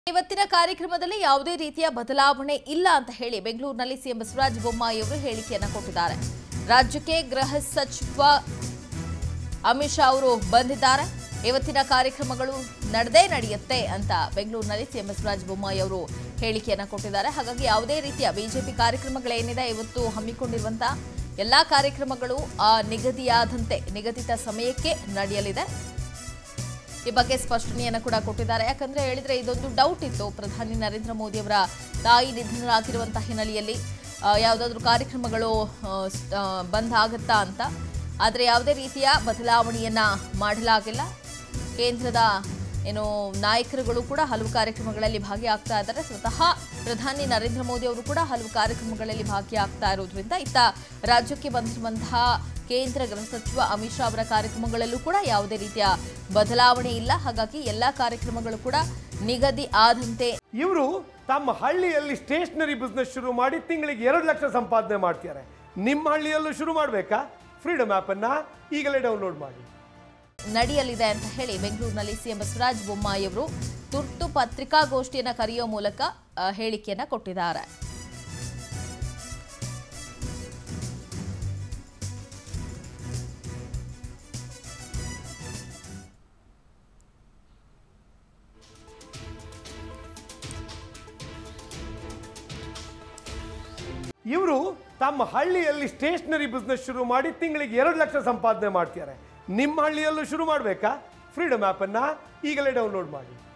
ಇವತ್ತಿನ ಕಾರ್ಯಕ್ರಮದಲ್ಲಿ ಯಾವುದೇ ರೀತಿಯ ಬದಲಾವಣೆ ಇಲ್ಲ ಅಂತ ಹೇಳಿ ಬೆಂಗಳೂರಿನಲ್ಲಿ ಸಿಎಂ ಬಸವರಾಜ ಬೊಮ್ಮಾಯಿ ಅವರು ಹೇಳಿಕೆಯನ್ನ ಕೊಟ್ಟಿದ್ದಾರೆ ರಾಜ್ಯಕ್ಕೆ ಗೃಹ ಸಚಿವ ಅಮಿತ್ ಶಾ ಅವರು ಬಂದಿದ್ದಾರೆ ಇವತ್ತಿನ ಕಾರ್ಯಕ್ರಮಗಳು ನಡೆದೇ ನಡೆಯುತ್ತೆ ಅಂತ ಬೆಂಗಳೂರಿನಲ್ಲಿ ಸಿಎಂ ಬಸವರಾಜ ಬೊಮ್ಮಾಯಿ ಅವರು ಹೇಳಿಕೆಯನ್ನ ಕೊಟ್ಟಿದ್ದಾರೆ ಹಾಗಾಗಿ ಯಾವುದೇ ರೀತಿಯ ಬಿಜೆಪಿ ಕಾರ್ಯಕ್ರಮಗಳೇನಿದೆ ಇವತ್ತು ಹಮ್ಮಿಕೊಂಡಿರುವಂತಹ ಎಲ್ಲಾ ಕಾರ್ಯಕ್ರಮಗಳು ಆ ನಿಗದಿಯಾದಂತೆ ನಿಗದಿತ ಸಮಯಕ್ಕೆ ನಡೆಯಲಿದೆ ಈ ಬಗ್ಗೆ ಸ್ಪಷ್ಟನೆಯನ್ನು ಕೂಡ ಕೊಟ್ಟಿದ್ದಾರೆ ಯಾಕಂದ್ರೆ ಹೇಳಿದ್ರೆ ಇದೊಂದು ಡೌಟ್ ಇತ್ತು ಪ್ರಧಾನಿ ನರೇಂದ್ರ ಮೋದಿ ಅವರ ತಾಯಿ ನಿಧನರಾಗಿರುವಂತಹ ಹಿನ್ನೆಲೆಯಲ್ಲಿ ಆ, ಯಾವುದಾದ್ರೂ ಕಾರ್ಯಕ್ರಮಗಳು ಆ, ಸ್- ಆ, ಬಂದ್ ಆಗುತ್ತಾ ಅಂತ ಆದರೆ ಯಾವುದೇ ರೀತಿಯ ಬದಲಾವಣೆಯನ್ನ ಮಾಡಲಾಗಿಲ್ಲ ಕೇಂದ್ರದ ಏನು ನಾಯಕರುಗಳು ಕೂಡ ಹಲವು ಕಾರ್ಯಕ್ರಮಗಳಲ್ಲಿ ಭಾಗಿಯಾಗ್ತಾ ಇದ್ದಾರೆ ಸ್ವತಃ ಪ್ರಧಾನಿ ನರೇಂದ್ರ ಮೋದಿ ಅವರು ಕೂಡ ಹಲವು ಕಾರ್ಯಕ್ರಮಗಳಲ್ಲಿ ಭಾಗಿಯಾಗ್ತಾ ಇರೋದ್ರಿಂದ ಇತ್ತ ರಾಜ್ಯಕ್ಕೆ ಬಂದಿರುವಂತಹ ಕೇಂದ್ರ ಗೃಹ ಸಚಿವ ಅಮಿತ್ ಶಾ ಅವರ ಕಾರ್ಯಕ್ರಮಗಳಲ್ಲೂ ಕೂಡ ಯಾವುದೇ ರೀತಿಯ ಬದಲಾವಣೆ ಇಲ್ಲ ಹಾಗಾಗಿ ಎಲ್ಲಾ ಕಾರ್ಯಕ್ರಮಗಳು ಕೂಡ ನಿಗದಿ ಆದಂತೆ ಇವರು ತಮ್ಮ ಹಳ್ಳಿಯಲ್ಲಿ ಸ್ಟೇಷನರಿ ಬಿಸ್ನೆಸ್ ಶುರು ಮಾಡಿ ತಿಂಗಳಿಗೆ ಎರಡು ಲಕ್ಷ ಸಂಪಾದನೆ ಮಾಡ್ತಿದ್ದಾರೆ ನಿಮ್ಮ ಹಳ್ಳಿಯಲ್ಲೂ ಶುರು ಮಾಡಬೇಕಾ ಫ್ರೀಡಮ್ ಆ್ಯಪನ್ನು ಈಗಲೇ ಡೌನ್ಲೋಡ್ ಮಾಡಿ ನಡೆಯಲಿದೆ ಅಂತ ಹೇಳಿ ಬೆಂಗಳೂರಿನಲ್ಲಿ ಸಿಎಂ ಬಸವರಾಜ ಬೊಮ್ಮಾಯಿ ಅವರು ತುರ್ತು ಪತ್ರಿಕಾಗೋಷ್ಠಿಯನ್ನ ಕರೆಯೋ ಮೂಲಕ ಆ, ಹೇಳಿಕೆಯನ್ನ ಕೊಟ್ಟಿದ್ದಾರೆ ಇವರು ತಮ್ಮ ಹಳ್ಳಿಯಲ್ಲಿ ಸ್ಟೇಷನರಿ ಬಿಸ್ನೆಸ್ ಶುರು ಮಾಡಿ ತಿಂಗಳಿಗೆ ಎರಡು ಲಕ್ಷ ಸಂಪಾದನೆ ಮಾಡ್ತಿದ್ದಾರೆ ನಿಮ್ಮ ಹಳ್ಳಿಯಲ್ಲೂ ಶುರು ಮಾಡಬೇಕಾ ಫ್ರೀಡಮ್ ಆ್ಯಪನ್ನು ಈಗಲೇ ಡೌನ್ಲೋಡ್ ಮಾಡಿ